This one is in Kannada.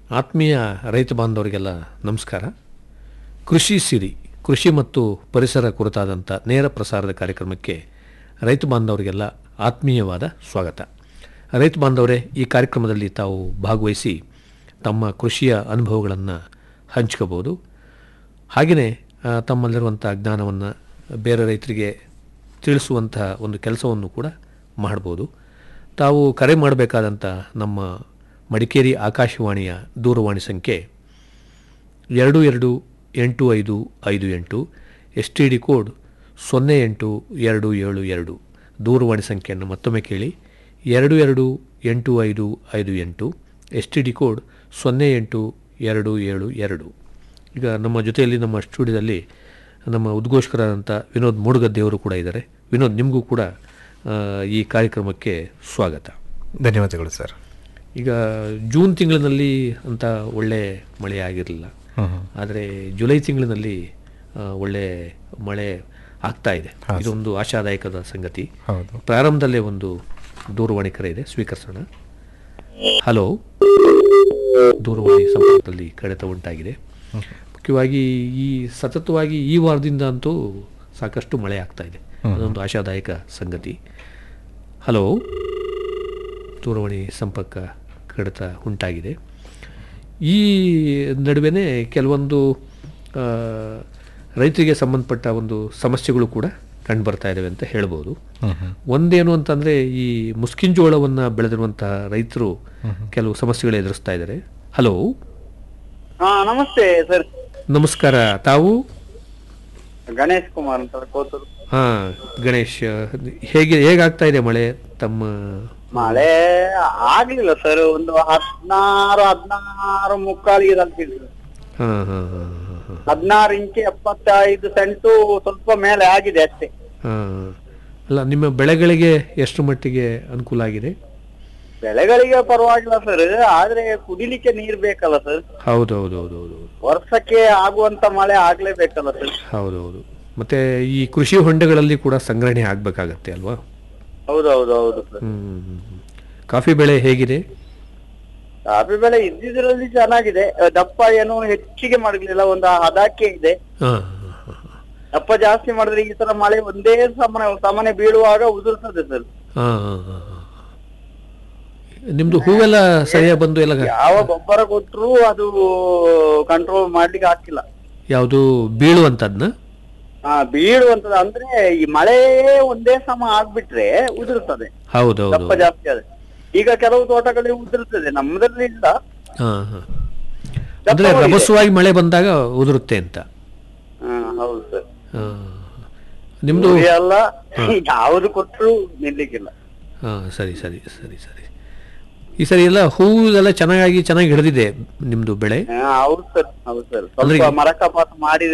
ಆತ್ಮೀಯ ರೈತ ಬಾಂಧವರಿಗೆಲ್ಲ ನಮಸ್ಕಾರ ಕೃಷಿ ಸಿರಿ ಕೃಷಿ ಮತ್ತು ಪರಿಸರ ಕುರಿತಾದಂಥ ನೇರ ಪ್ರಸಾರದ ಕಾರ್ಯಕ್ರಮಕ್ಕೆ ರೈತ ಬಾಂಧವರಿಗೆಲ್ಲ ಆತ್ಮೀಯವಾದ ಸ್ವಾಗತ ರೈತ ಬಾಂಧವರೇ ಈ ಕಾರ್ಯಕ್ರಮದಲ್ಲಿ ತಾವು ಭಾಗವಹಿಸಿ ತಮ್ಮ ಕೃಷಿಯ ಅನುಭವಗಳನ್ನು ಹಂಚ್ಕೋಬೋದು ಹಾಗೆಯೇ ಆ, ತಮ್ಮಲ್ಲಿರುವಂಥ ಜ್ಞಾನವನ್ನು ಬೇರೆ ರೈತರಿಗೆ ತಿಳಿಸುವಂತಹ ಒಂದು ಕೆಲಸವನ್ನು ಕೂಡ ಮಾಡ್ಬೋದು ತಾವು ಕರೆ ಮಾಡಬೇಕಾದಂಥ ನಮ್ಮ ಮಡಿಕೇರಿ ಆಕಾಶವಾಣಿಯ ದೂರವಾಣಿ ಸಂಖ್ಯೆ ಎರಡು ಎರಡು ಎಂಟು ಐದು ಐದು ಎಂಟು ಎಸ್ ಟಿ ಡಿ ಕೋಡ್ ಸೊನ್ನೆ ಎಂಟು ಎರಡು ಏಳು ಎರಡು ದೂರವಾಣಿ ಸಂಖ್ಯೆಯನ್ನು ಮತ್ತೊಮ್ಮೆ ಕೇಳಿ ಎರಡು ಎರಡು ಎಂಟು ಐದು ಐದು ಎಂಟು ಎಸ್ ಟಿ ಡಿ ಕೋಡ್ ಸೊನ್ನೆ ಎಂಟು ಎರಡು ಏಳು ಎರಡು ಈಗ ನಮ್ಮ ಜೊತೆಯಲ್ಲಿ ನಮ್ಮ ಸ್ಟುಡಿಯೋದಲ್ಲಿ ನಮ್ಮ ಉದ್ಘೋಷಕರಾದಂಥ ವಿನೋದ್ ಮೂಡುಗದ್ದೆಯವರು ಕೂಡ ಇದ್ದಾರೆ ವಿನೋದ್ ನಿಮಗೂ ಕೂಡ ಆ, ಈ ಕಾರ್ಯಕ್ರಮಕ್ಕೆ ಸ್ವಾಗತ ಧನ್ಯವಾದಗಳು ಸರ್ ಈಗ ಜೂನ್ ತಿಂಗಳಿನಲ್ಲಿ ಅಂತ ಒಳ್ಳೆ ಮಳೆ ಆಗಿರಲಿಲ್ಲ ಆದರೆ ಜುಲೈ ತಿಂಗಳಿನಲ್ಲಿ ಆ, ಒಳ್ಳೆ ಮಳೆ ಆಗ್ತಾ ಇದೆ ಇದೊಂದು ಆಶಾದಾಯಕದ ಸಂಗತಿ ಹೌದು ಪ್ರಾರಂಭದಲ್ಲೇ ಒಂದು ದೂರವಾಣಿ ಕರೆ ಇದೆ ಸ್ವೀಕರಿಸೋಣ ಹಲೋ ದೂರವಾಣಿ ಸಂಪರ್ಕದಲ್ಲಿ ಕಡಿತ ಉಂಟಾಗಿದೆ ಮುಖ್ಯವಾಗಿ ಈ ಸತತವಾಗಿ ಈ ವಾರದಿಂದ ಅಂತೂ ಸಾಕಷ್ಟು ಮಳೆ ಆಗ್ತಾ ಇದೆ ಅದೊಂದು ಆಶಾದಾಯಕ ಸಂಗತಿ ಹಲೋ ದೂರವಾಣಿ ಸಂಪರ್ಕ ಕಡಿತ ಉಂಟಾಗಿದೆ ಈ ನಡುವೆ ಕೆಲವೊಂದು ಆ, ರೈತರಿಗೆ ಸಂಬಂಧಪಟ್ಟ ಒಂದು ಸಮಸ್ಯೆಗಳು ಕೂಡ ಕಂಡು ಬರ್ತಾ ಇದ್ದಾವೆ ಅಂತ ಹೇಳ್ಬೋದು ಒಂದೇನು ಅಂತಂದರೆ ಈ ಮುಸ್ಕಿನ್ ಜೋಳವನ್ನು ಬೆಳೆದಿರುವಂತಹ ರೈತರು ಕೆಲವು ಸಮಸ್ಯೆಗಳು ಎದುರಿಸ್ತಾ ಇದ್ದಾರೆ ಹಲೋ ಹಾ ನಮಸ್ತೆ ಸರ್ ನಮಸ್ಕಾರ ತಾವು ಗಣೇಶ್ ಕುಮಾರ್ ಅಂತ ಕೋತೂರು ಹಾಂ ಗಣೇಶ್ ಹೇಗೆ ಹೇಗಾಗ್ತಾ ಇದೆ ಮಳೆ ತಮ್ಮ ಮಳೆ ಆಗ್ಲಿಲ್ಲ ಸರ್ ಒಂದು ಹದಿನಾರು ಹದಿನಾರು ಮುಕ್ಕಾಲಿಗೆ ತಲುಪಿದ್ರು ಹಾಂ ಹಾಂ ಹಾಂ ಹಾಂ ಹದಿನಾರು ಇಂಚ್ ಎಪ್ಪತ್ತೈದು ಸೆಂಟು ಸ್ವಲ್ಪ ಮೇಲೆ ಆಗಿದೆ ಅಷ್ಟೇ ಹಾಂ ಅಲ್ಲ ನಿಮ್ಮ ಬೆಳೆಗಳಿಗೆ ಎಷ್ಟು ಮಟ್ಟಿಗೆ ಅನುಕೂಲ ಆಗಿದೆ ಬೆಳೆಗಳಿಗೆ ಪರವಾಗಿಲ್ಲ ಸರ್ ಆದ್ರೆ ಕುಡಿಲಿಕ್ಕೆ ನೀರ್ ಬೇಕಲ್ಲ ಸರ್ ಹೌದು ಹೌದು ಹೌದು ಹೌದು ಹೌದು ವರ್ಷಕ್ಕೆ ಆಗುವಂತ ಮಳೆ ಆಗ್ಲೇಬೇಕಲ್ಲ ಸರ್ ಹೌದು ಹೌದು ಮತ್ತೆ ಈ ಕೃಷಿ ಹೊಂಡಗಳಲ್ಲಿ ಕೂಡ ಸಂಗ್ರಹಣೆ ಆಗ್ಬೇಕಾಗತ್ತೆ ಅಲ್ವಾ ಹೌದು ಹೌದು ಹೌದು ಸರ್ ಹ್ಮ್ ಹ್ಮ್, ಹ್ಮ್. ಕಾಫಿ ಬೆಳೆ ಹೇಗಿದೆ ಕಾಫಿ ಬೆಳೆ ಇದ್ದಿದ್ರಲ್ಲಿ ಚೆನ್ನಾಗಿದೆ ದಪ್ಪ ಏನು ಹೆಚ್ಚಿಗೆ ಮಾಡಲಿಲ್ಲ ಒಂದು ಹದಕ್ಕೆ ಇದೆ ಹಾ ದಪ್ಪ ಜಾಸ್ತಿ ಮಾಡಿದ್ರೆ ಈ ತರ ಮಳೆ ಒಂದೇ ಸಮನೆ ಸಮನೆ ಬೀಳುವಾಗ ಉದುರ್ತದೆ ಸರ್ ಹಾ ಹಾ ಹಾ ಹಾ. ನಿಮ್ದು ಹೂವೆಲ್ಲ ಸರಿಯಾಗಿ ಬಂದು ಎಲ್ಲ ಯಾವ ಗೊಬ್ಬರ ಕೊಟ್ರು ಅದು ಕಂಟ್ರೋಲ್ ಮಾಡ್ಲಿಕ್ಕೆ ಆಗ್ತಿಲ್ಲ ಯಾವುದು ಬೀಳುವಂತದ್ನ ಹಾ ಬೀಳುವಂತದ ಅಂದ್ರೆ ಈ ಮಳೆ ಒಂದೇ ಸಮ ಆಗ್ಬಿಟ್ರೆ ಉದುರ್ತದೆ ಹೌದು ಹೌದು ದಪ್ಪ ಜಾಸ್ತಿ ಆದ್ರೆ ಈಗ ಕೆಲವು ತೋಟಗಳಲ್ಲಿ ಉದುರ್ತದೆ ನಮ್ಮದ್ರಲ್ಲಿ ಇಲ್ಲ ಹಾ ಹಾ ಅಂದ್ರೆ ರಭಸವಾಗಿ ಮಳೆ ಬಂದಾಗ ಉದುರುತ್ತೆ ಅಂತ ಹಾ ಹೌದು ಸರ್ ಹಾ. ನಿಮ್ದು ಅಲ್ಲ ಯಾವ್ದು ಕೊಟ್ರು ನಿಲ್ಲಿಕ್ಕಿಲ್ಲ ಹಾ ಸರಿ ಸರಿ ಸರಿ ಸರಿ ಈ ಸರಿ ಎಲ್ಲ ಹೂವು ಎಲ್ಲ ಚೆನ್ನಾಗಿ ಚೆನ್ನಾಗಿ ಹಿಡಿದಿದೆ ನಿಮ್ದು ಬೆಳೆ ಹಾ, ಹೌದು ಸರ್ ಹೌದು ಸರ್ ಅಂದ್ರೆ ಸ್ವಲ್ಪ ಮರಕಪಾತ ಮಾಡಿದ್ರೆ